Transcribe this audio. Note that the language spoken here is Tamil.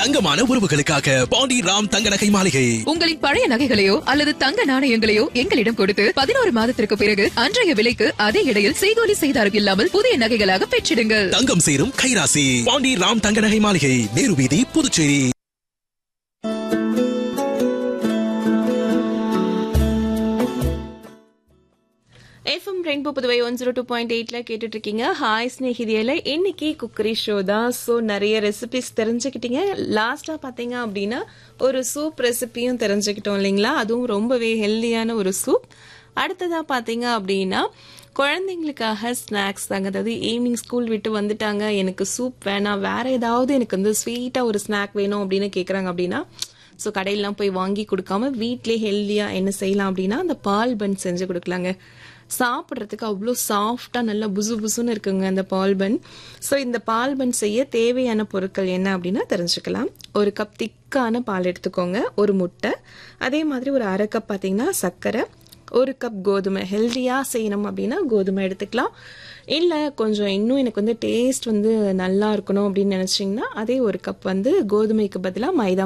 தங்கமான உறவுகளுக்காக பாண்டி ராம் தங்க நகை மாளிகை உங்களின் பழைய நகைகளையோ அல்லது தங்க நாணயங்களையோ எங்களிடம் கொடுத்து பதினோரு மாதத்திற்கு பிறகு அன்றைய விலைக்கு அதே இடையில் செய்கூலி செய்தாரம் இல்லாமல் புதிய நகைகளாக பெற்றிடுங்கள் தங்கம் சேரும் கைராசி பாண்டி ராம் தங்க நகை மாளிகை நேரு வீதி Puducherry FM rainbow Puduvai one zero two point எயிட்ல கேட்டுட்டு இருக்கீங்க ஹாய் ஸ்னேகிதியில இன்னைக்கு குக்கரி ஷோ தான் ஸோ நிறைய ரெசிபிஸ் தெரிஞ்சுக்கிட்டீங்க லாஸ்டா பாத்தீங்க அப்படின்னா ஒரு சூப் ரெசிபியும் தெரிஞ்சுக்கிட்டோம் இல்லைங்களா அதுவும் ரொம்பவே ஹெல்தியான ஒரு சூப் அடுத்ததா பாத்தீங்க அப்படின்னா குழந்தைங்களுக்காக ஸ்நாக்ஸ் தாங்க அதாவது ஈவினிங் ஸ்கூல் விட்டு வந்துட்டாங்க எனக்கு சூப் வேணாம் வேற ஏதாவது எனக்கு வந்து ஸ்வீட்டா ஒரு ஸ்நாக் வேணும் அப்படின்னு கேக்குறாங்க அப்படின்னா ஸோ கடையிலாம் போய் வாங்கி கொடுக்காம வீட்டிலே ஹெல்த்தியாக என்ன செய்யலாம் அப்படின்னா அந்த பால் பன் செஞ்சு கொடுக்கலாங்க சாப்பிட்றதுக்கு அவ்வளோ சாஃப்டாக நல்லா புசு புசுன்னு இருக்குங்க அந்த பால் பன் ஸோ இந்த பால் பன் செய்ய தேவையான பொருட்கள் என்ன அப்படின்னா தெரிஞ்சுக்கலாம் ஒரு கப் திக்கான பால் எடுத்துக்கோங்க ஒரு முட்டை அதே மாதிரி ஒரு அரை கப் பார்த்தீங்கன்னா சர்க்கரை ஒரு கப் கோதுமை ஹெல்த்தியாக செய்யணும் அப்படின்னா கோதுமை எடுத்துக்கலாம் இல்லை கொஞ்சம் இன்னும் எனக்கு வந்து டேஸ்ட் வந்து நல்லா இருக்கணும் அப்படின்னு நினச்சிங்கன்னா அதே ஒரு கப் வந்து கோதுமைக்கு பதிலாக மைதா